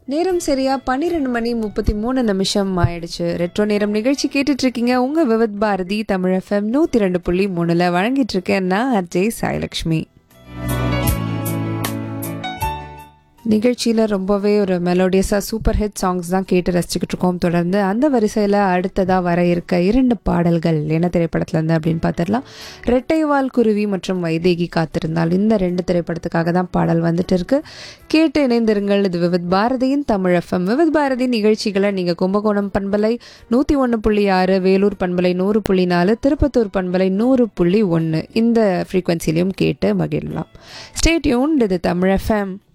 நேரம் சரியா பன்னிரெண்டு மணி முப்பத்தி மூணு நிமிஷம் ஆயிடுச்சு ரெட்ரோ நேரம் நிகழ்ச்சி கேட்டுட்டு இருக்கீங்க உங்க விவித் பாரதி தமிழ் எஃப்எம் நூத்தி ரெண்டு புள்ளி மூணுல வழங்கிட்டு இருக்கேன் நான் அஜய் சாய்லக்ஷ்மி நிகழ்ச்சியில் ரொம்பவே ஒரு மெலோடியஸாக சூப்பர் ஹிட் சாங்ஸ் தான் கேட்டு ரசிச்சுக்கிட்டு இருக்கோம் தொடர்ந்து அந்த வரிசையில் அடுத்ததாக வர இருக்க இரண்டு பாடல்கள் என்ன திரைப்படத்துலேருந்து அப்படின்னு பார்த்துடலாம் ரெட்டைவால் குருவி மற்றும் வைதேகி காத்திருந்தால் இந்த ரெண்டு திரைப்படத்துக்காக தான் பாடல் வந்துட்டு இருக்கு கேட்டு இணைந்திருங்கள் இது விவித் பாரதியின் தமிழ் எஃப்எம் விவித் பாரதி நிகழ்ச்சிகளை நீங்கள் கும்பகோணம் பண்பலை நூற்றி ஒன்று புள்ளி ஆறு வேலூர் பண்பலை நூறு புள்ளி நாலு திருப்பத்தூர் பண்பலை நூறு புள்ளி ஒன்று இந்த ஃப்ரீக்வன்சிலையும் கேட்டு மகிழலாம் ஸ்டேட்யூன் இது தமிழ் எஃப்எம்